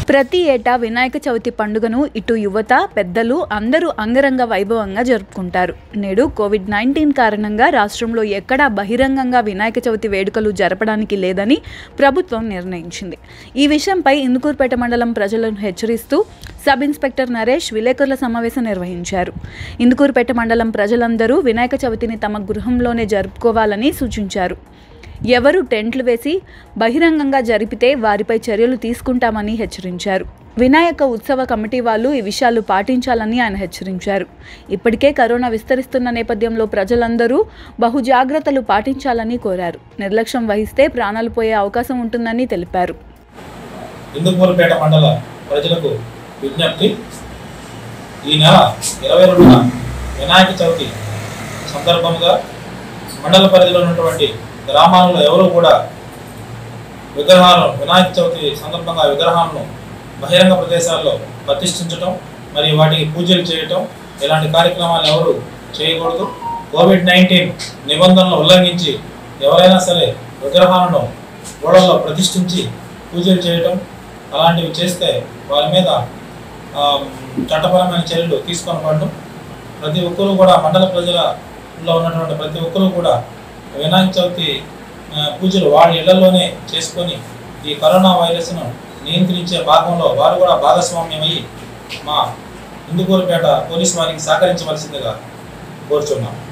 ప్రతి ఏటా వినాయక చవితి పండుగను ఇటు యువత పెద్దలు అందరూ అంగరంగ వైభవంగా జరుపుకుంటారు నేడు కోవిడ్ నైన్టీన్ కారణంగా రాష్ట్రంలో ఎక్కడా బహిరంగంగా వినాయక చవితి వేడుకలు జరపడానికి లేదని ప్రభుత్వం నిర్ణయించింది ఈ విషయంపై ఇందుకూరుపేట మండలం ప్రజలను హెచ్చరిస్తూ సబ్ ఇన్స్పెక్టర్ నరేష్ విలేకరుల సమావేశం నిర్వహించారు ఇందుకూరుపేట మండలం ప్రజలందరూ వినాయక చవితిని తమ గృహంలోనే జరుపుకోవాలని సూచించారు ఎవరు టెంట్లు వేసి బహిరంగంగా జరిపితే వారిపై చర్యలు తీసుకుంటామని హెచ్చరించారు వినాయక ఉత్సవ కమిటీ వాళ్ళు ఈ విషయాలు పాటించాలని ఆయన హెచ్చరించారు ఇప్పటికే కరోనా విస్తరిస్తున్న నేపథ్యంలో ప్రజలందరూ బహు జాగ్రత్తలు పాటించాలని కోరారు నిర్లక్ష్యం వహిస్తే ప్రాణాలు పోయే అవకాశం ఉంటుందని తెలిపారు ఇందుకూరుపేట మండల ప్రజలకు విజ్ఞప్తి ఈ నెల ఇరవై రెండున వినాయక చవితి సందర్భంగా మండల పరిధిలో ఉన్నటువంటి గ్రామాలలో ఎవరు కూడా విగ్రహాలను వినాయక చవితి సందర్భంగా విగ్రహాలను బహిరంగ ప్రదేశాల్లో ప్రతిష్ఠించటం మరియు వాటికి పూజలు చేయటం ఇలాంటి కార్యక్రమాలు ఎవరు చేయకూడదు కోవిడ్ నైన్టీన్ నిబంధనలు ఉల్లంఘించి ఎవరైనా సరే విగ్రహాలను గోడల్లో ప్రతిష్ఠించి పూజలు చేయటం అలాంటివి చేస్తే వారి మీద ఆ, చట్టపరమైన చర్యలు తీసుకొనబడడం ప్రతి ఒక్కరూ కూడా మండల ప్రజలలో ఉన్నటువంటి ప్రతి ఒక్కరూ కూడా వినాయక చవితి ఆ, పూజలు వాళ్ళ ఇళ్లలోనే చేసుకొని ఈ కరోనా వైరస్ను నియంత్రించే భాగంలో వారు కూడా భాగస్వామ్యమయ్యి మా ఇందుకూరుపేట పోలీసు వారికి సహకరించవలసిందిగా కోరుచున్నాం